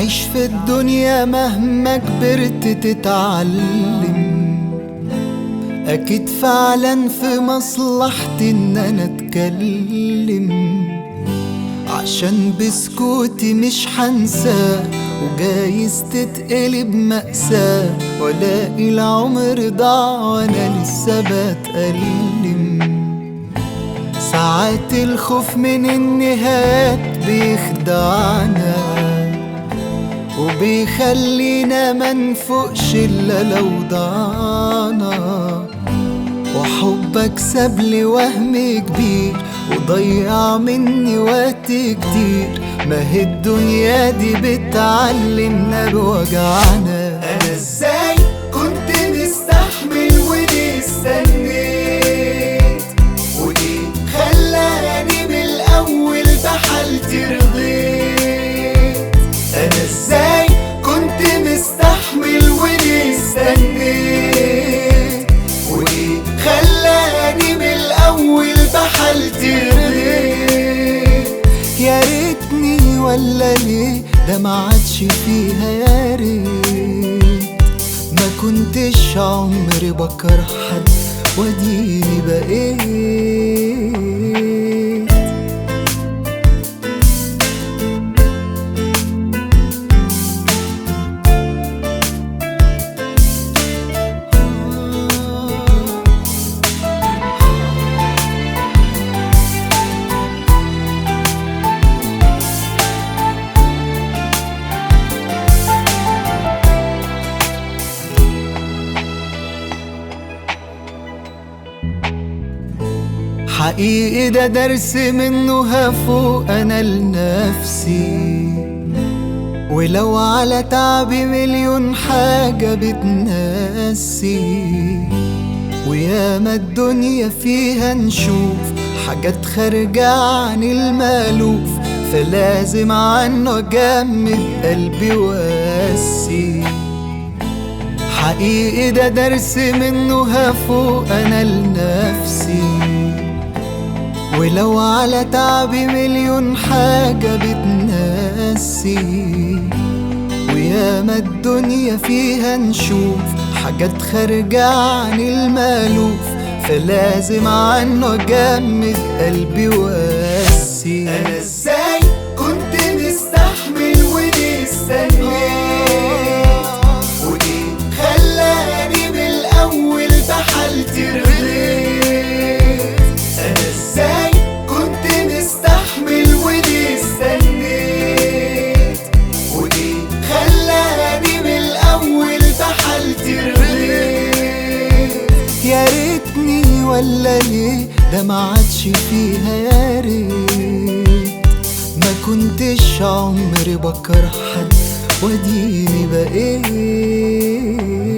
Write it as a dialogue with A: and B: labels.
A: تعيش في الدنيا مهما كبرت تتعلم أكيد فعلا في مصلحتي إن أنا أتكلم عشان بسكوتي مش حنساه وجايز تتقلب مأساة ولاقي العمر ضاع وأنا لسه بتألم ساعات الخوف من النهايات بيخدعنا وبيخلينا منفوقش إلا لو ضعنا وحبك سابلي وهم كبير وضيع مني وقت كتير ما هي الدنيا دي بتعلمنا بوجعنا انا ازاي كنت مستحمل وليه استنيت وليه خلاني من الاول بحالتي رضيت انا ازاي كنت مستحمل وليه استنيت وليه خلاني من الاول بحالتي رضيت يا ريتني ولا ليه ده ما عادش فيها يا ريت ما كنتش عمري بكره حد واديني بقيت حقيقي ده درس منه هفوق انا لنفسي ولو على تعبي مليون حاجة بتنسي وياما الدنيا فيها نشوف حاجات خارجة عن المألوف فلازم عنه أجمد قلبي واسي حقيقي ده درس منه هفوق انا لنفسي ولو على تعبي مليون حاجة بتنسي وياما الدنيا فيها نشوف حاجات خارجة عن المألوف فلازم عنه أجمد قلبي واسي أنا ازاي كنت مستحمل وليه استنيت وليه خلاني من الأول بحالتي رضيت أنا ازاي كنت مستحمل وليه استنيت وليه خلاني من الأول بحالتي رضيت يا ريتني ولا ليه ده ما عادش فيها يا ريت ما كنتش عمري بكره حد واديني بقيت